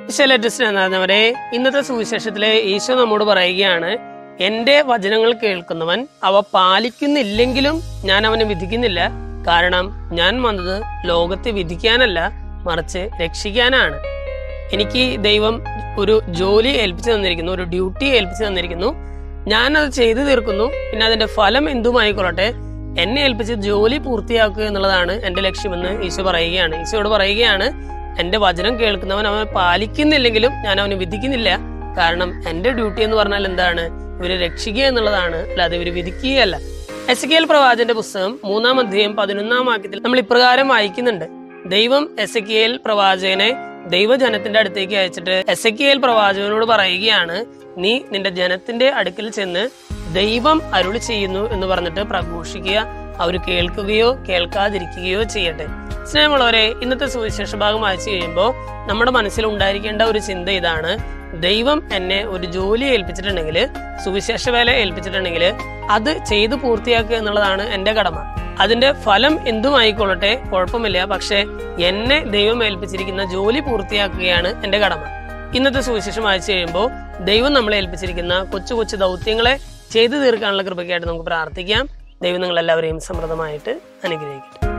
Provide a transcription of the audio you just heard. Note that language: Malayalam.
ശലറ്റസ്നവരെ ഇന്നത്തെ സുവിശേഷത്തിലെ ഈശോ നമ്മോട് പറയുകയാണ് എന്റെ വചനങ്ങൾ കേൾക്കുന്നവൻ അവ പാലിക്കുന്നില്ലെങ്കിലും ഞാൻ അവനെ വിധിക്കുന്നില്ല കാരണം ഞാൻ വന്നത് ലോകത്തെ വിധിക്കാനല്ല മറിച്ച് രക്ഷിക്കാനാണ് എനിക്ക് ദൈവം ഒരു ജോലി ഏൽപ്പിച്ചു തന്നിരിക്കുന്നു ഒരു ഡ്യൂട്ടി ഏൽപ്പിച്ചു തന്നിരിക്കുന്നു ഞാൻ അത് ചെയ്തു തീർക്കുന്നു പിന്നെ അതിന്റെ ഫലം എന്തുമായിക്കൊള്ളട്ടെ എന്നെ ഏൽപ്പിച്ച് ജോലി പൂർത്തിയാക്കുക എന്നുള്ളതാണ് എന്റെ ലക്ഷ്യമെന്ന് ഈശോ പറയുകയാണ് ഈശോയോട് പറയുകയാണ് എന്റെ വചനം കേൾക്കുന്നവൻ അവൻ പാലിക്കുന്നില്ലെങ്കിലും ഞാൻ അവന് വിധിക്കുന്നില്ല കാരണം എന്റെ ഡ്യൂട്ടി എന്ന് പറഞ്ഞാൽ എന്താണ് ഇവരെ രക്ഷിക്കുക എന്നുള്ളതാണ് അല്ലാതെ ഇവര് വിധിക്കുകയല്ല എസ് കെ എൽ പ്രവാചന്റെ പുസ്തകം മൂന്നാം അധ്യായം പതിനൊന്നാം വാക്യത്തിൽ നമ്മൾ ഇപ്രകാരം വായിക്കുന്നുണ്ട് ദൈവം എസ് കെ എൽ പ്രവാചകനെ ദൈവജനത്തിന്റെ അടുത്തേക്ക് അയച്ചിട്ട് എസ് കെ എൽ പ്രവാചകനോട് പറയുകയാണ് നീ നിന്റെ ജനത്തിന്റെ അടുക്കൽ ചെന്ന് ദൈവം അരുളി ചെയ്യുന്നു എന്ന് പറഞ്ഞിട്ട് പ്രഘോഷിക്കുക അവർ കേൾക്കുകയോ കേൾക്കാതിരിക്കുകയോ ചെയ്യട്ടെ സ്നേഹമുള്ളവരെ ഇന്നത്തെ സുവിശേഷ ഭാഗം വായിച്ചു കഴിയുമ്പോൾ നമ്മുടെ മനസ്സിൽ ഉണ്ടായിരിക്കേണ്ട ഒരു ചിന്ത ഇതാണ് ദൈവം എന്നെ ഒരു ജോലി ഏൽപ്പിച്ചിട്ടുണ്ടെങ്കിൽ സുവിശേഷ വേല ഏൽപ്പിച്ചിട്ടുണ്ടെങ്കിൽ അത് ചെയ്തു പൂർത്തിയാക്കുക എന്നുള്ളതാണ് എന്റെ കടമ അതിന്റെ ഫലം എന്തുമായിക്കൊള്ളട്ടെ കുഴപ്പമില്ല പക്ഷെ എന്നെ ദൈവം ഏൽപ്പിച്ചിരിക്കുന്ന ജോലി പൂർത്തിയാക്കുകയാണ് എന്റെ കടമ ഇന്നത്തെ സുവിശേഷം വായിച്ചു കഴിയുമ്പോൾ ദൈവം നമ്മളെ ഏൽപ്പിച്ചിരിക്കുന്ന കൊച്ചു കൊച്ചു ദൗത്യങ്ങളെ ചെയ്തു തീർക്കാനുള്ള കൃപയ്ക്കായിട്ട് നമുക്ക് പ്രാർത്ഥിക്കാം ദൈവം നിങ്ങളെല്ലാവരെയും സമൃദ്ധമായിട്ട് അനുഗ്രഹിക്കട്ടെ